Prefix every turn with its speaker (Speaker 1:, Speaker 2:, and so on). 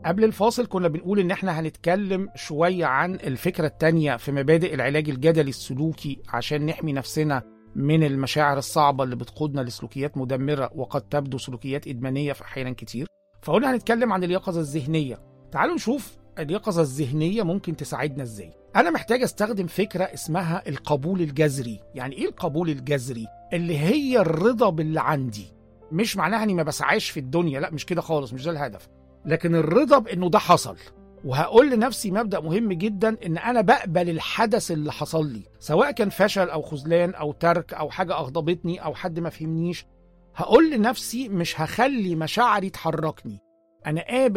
Speaker 1: قبل الفاصل كنا بنقول ان احنا هنتكلم شوية عن الفكرة التانية في مبادئ العلاج الجدلي السلوكي عشان نحمي نفسنا من المشاعر الصعبة اللي بتقودنا لسلوكيات مدمرة وقد تبدو سلوكيات إدمانية في أحيانا كتير فقلنا هنتكلم عن اليقظة الذهنية تعالوا نشوف اليقظة الذهنية ممكن تساعدنا ازاي أنا محتاج أستخدم فكرة اسمها القبول الجذري يعني إيه القبول الجذري؟ اللي هي الرضا باللي عندي مش معناها اني ما بسعاش في الدنيا لا مش كده خالص مش ده الهدف لكن الرضا بانه ده حصل وهقول لنفسي مبدا مهم جدا ان انا بقبل الحدث اللي حصل لي سواء كان فشل او خذلان او ترك او حاجه اغضبتني او حد ما فهمنيش هقول لنفسي مش هخلي مشاعري تحركني انا قابل